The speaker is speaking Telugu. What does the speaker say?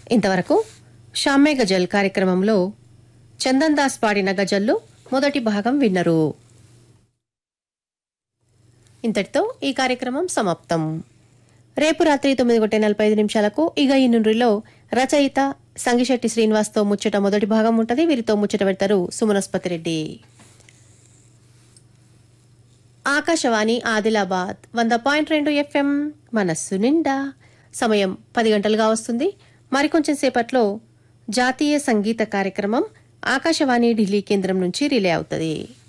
ఇంతవరకు షామ్మే గజల్ కార్యక్రమంలో చందన్ దాస్ పాడిన గజల్లు మొదటి భాగం విన్నరు ఇంతటితో ఈ కార్యక్రమం సమాప్తం రేపు రాత్రి తొమ్మిది గంటల నలభై ఐదు నిమిషాలకు ఇగ ఈ నుండిలో రచయిత సంగిశెట్టి శ్రీనివాస్తో ముచ్చట మొదటి భాగం ఉంటుంది వీరితో ముచ్చట పెడతారు సుమనస్పతి రెడ్డి ఆకాశవాణి ఆదిలాబాద్ వంద పాయింట్ రెండు ఎఫ్ఎం మనస్సు నిండా సమయం పది గంటలుగా వస్తుంది మరికొంచెం సేపట్లో జాతీయ సంగీత కార్యక్రమం ఆకాశవాణి ఢిల్లీ కేంద్రం నుంచి రిలే అవుతుంది